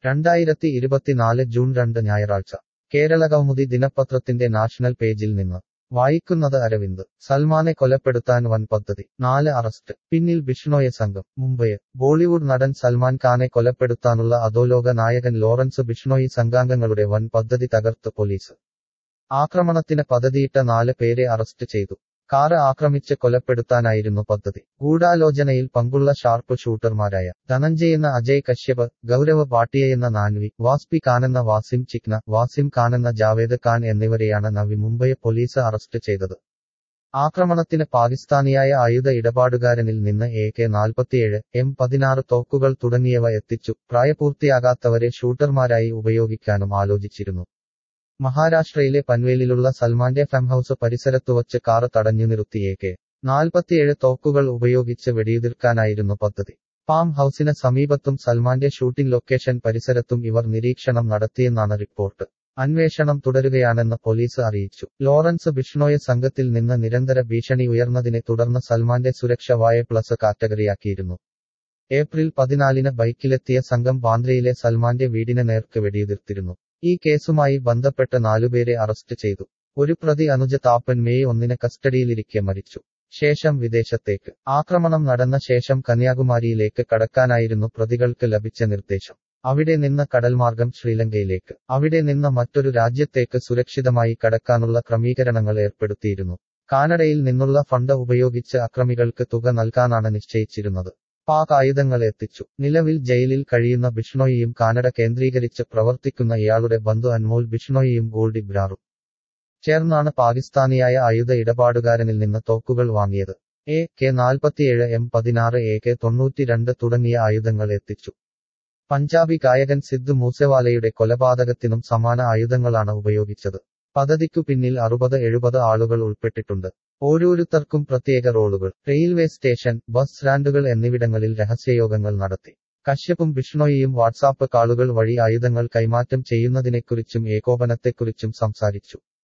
രണ്ടായിരത്തി ഇരുപത്തിനാല് ജൂൺ രണ്ട് ഞായറാഴ്ച കേരളകൗമുദി ദിനപത്രത്തിന്റെ നാഷണൽ പേജിൽ നിന്ന് വായിക്കുന്നത് അരവിന്ദ് സൽമാനെ കൊലപ്പെടുത്താൻ വൻ പദ്ധതി നാല് അറസ്റ്റ് പിന്നിൽ ബിഷ്ണോയെ സംഘം മുംബൈ ബോളിവുഡ് നടൻ സൽമാൻ ഖാനെ കൊലപ്പെടുത്താനുള്ള അധോലോക നായകൻ ലോറൻസ് ബിഷ്ണോയി സംഘാംഗങ്ങളുടെ വൻ പദ്ധതി തകർത്ത് പോലീസ് ആക്രമണത്തിന് പദ്ധതിയിട്ട നാല് പേരെ അറസ്റ്റ് ചെയ്തു കാറ് ആക്രമിച്ച് കൊലപ്പെടുത്താനായിരുന്നു പദ്ധതി ഗൂഢാലോചനയിൽ പങ്കുള്ള ഷാർപ്പ് ഷൂട്ടർമാരായ ധനഞ്ജയെന്ന അജയ് കശ്യപ് ഗൗരവ് ഭാട്ടിയയെന്ന നാൻവി വാസ്പി ഖാനെന്ന വാസിം ചിക്ന വാസിം ഖാനെന്ന ജാവേദ് ഖാൻ എന്നിവരെയാണ് നവി മുംബൈ പോലീസ് അറസ്റ്റ് ചെയ്തത് ആക്രമണത്തിന് പാകിസ്ഥാനിയായ ആയുധ ഇടപാടുകാരനിൽ നിന്ന് എ കെ നാൽപ്പത്തിയേഴ് എം പതിനാറ് തോക്കുകൾ തുടങ്ങിയവ എത്തിച്ചു പ്രായപൂർത്തിയാകാത്തവരെ ഷൂട്ടർമാരായി ഉപയോഗിക്കാനും ആലോചിച്ചിരുന്നു മഹാരാഷ്ട്രയിലെ പൻവേലിലുള്ള സൽമാന്റെ ഫാം ഹൌസ് പരിസരത്തുവച്ച് കാറ് തടഞ്ഞു നിർത്തി എ കെ നാൽപ്പത്തിയേഴ് തോക്കുകൾ ഉപയോഗിച്ച് വെടിയുതിർക്കാനായിരുന്നു പദ്ധതി ഫാം ഹൌസിന് സമീപത്തും സൽമാന്റെ ഷൂട്ടിംഗ് ലൊക്കേഷൻ പരിസരത്തും ഇവർ നിരീക്ഷണം നടത്തിയെന്നാണ് റിപ്പോർട്ട് അന്വേഷണം തുടരുകയാണെന്ന് പോലീസ് അറിയിച്ചു ലോറൻസ് ബിഷ്ണോയെ സംഘത്തിൽ നിന്ന് നിരന്തര ഭീഷണി ഉയർന്നതിനെ തുടർന്ന് സൽമാന്റെ സുരക്ഷ വായ പ്ലസ് കാറ്റഗറിയാക്കിയിരുന്നു ഏപ്രിൽ പതിനാലിന് ബൈക്കിലെത്തിയ സംഘം ബാന്ദ്രയിലെ സൽമാന്റെ വീടിന് നേർക്ക് വെടിയുതിർത്തിരുന്നു ഈ കേസുമായി ബന്ധപ്പെട്ട് നാലുപേരെ അറസ്റ്റ് ചെയ്തു ഒരു പ്രതി അനുജ താപ്പൻ മെയ് ഒന്നിന് കസ്റ്റഡിയിലിരിക്കെ മരിച്ചു ശേഷം വിദേശത്തേക്ക് ആക്രമണം നടന്ന ശേഷം കന്യാകുമാരിയിലേക്ക് കടക്കാനായിരുന്നു പ്രതികൾക്ക് ലഭിച്ച നിർദ്ദേശം അവിടെ നിന്ന് കടൽമാർഗം ശ്രീലങ്കയിലേക്ക് അവിടെ നിന്ന് മറ്റൊരു രാജ്യത്തേക്ക് സുരക്ഷിതമായി കടക്കാനുള്ള ക്രമീകരണങ്ങൾ ഏർപ്പെടുത്തിയിരുന്നു കാനഡയിൽ നിന്നുള്ള ഫണ്ട് ഉപയോഗിച്ച് അക്രമികൾക്ക് തുക നൽകാനാണ് നിശ്ചയിച്ചിരുന്നത് പാക് ആയുധങ്ങൾ എത്തിച്ചു നിലവിൽ ജയിലിൽ കഴിയുന്ന ബിഷ്ണോയിയും കാനഡ കേന്ദ്രീകരിച്ച് പ്രവർത്തിക്കുന്ന ഇയാളുടെ ബന്ധു അൻമോൽ ബിഷ്ണോയിയും ഗോൾഡി ബ്രാറും ചേർന്നാണ് പാകിസ്ഥാനിയായ ആയുധ ഇടപാടുകാരനിൽ നിന്ന് തോക്കുകൾ വാങ്ങിയത് എ കെ നാൽപ്പത്തിയേഴ് എം പതിനാറ് എ കെ തൊണ്ണൂറ്റിരണ്ട് തുടങ്ങിയ ആയുധങ്ങൾ എത്തിച്ചു പഞ്ചാബി ഗായകൻ സിദ്ധു മൂസവാലയുടെ കൊലപാതകത്തിനും സമാന ആയുധങ്ങളാണ് ഉപയോഗിച്ചത് പദ്ധതിക്കു പിന്നിൽ അറുപത് എഴുപത് ആളുകൾ ഉൾപ്പെട്ടിട്ടുണ്ട് ഓരോരുത്തർക്കും പ്രത്യേക റോളുകൾ റെയിൽവേ സ്റ്റേഷൻ ബസ് സ്റ്റാൻഡുകൾ എന്നിവിടങ്ങളിൽ രഹസ്യയോഗങ്ങൾ നടത്തി കശ്യപും ബിഷ്ണോയിയും വാട്സാപ്പ് കാളുകൾ വഴി ആയുധങ്ങൾ കൈമാറ്റം ചെയ്യുന്നതിനെക്കുറിച്ചും ഏകോപനത്തെക്കുറിച്ചും സംസാരിച്ചു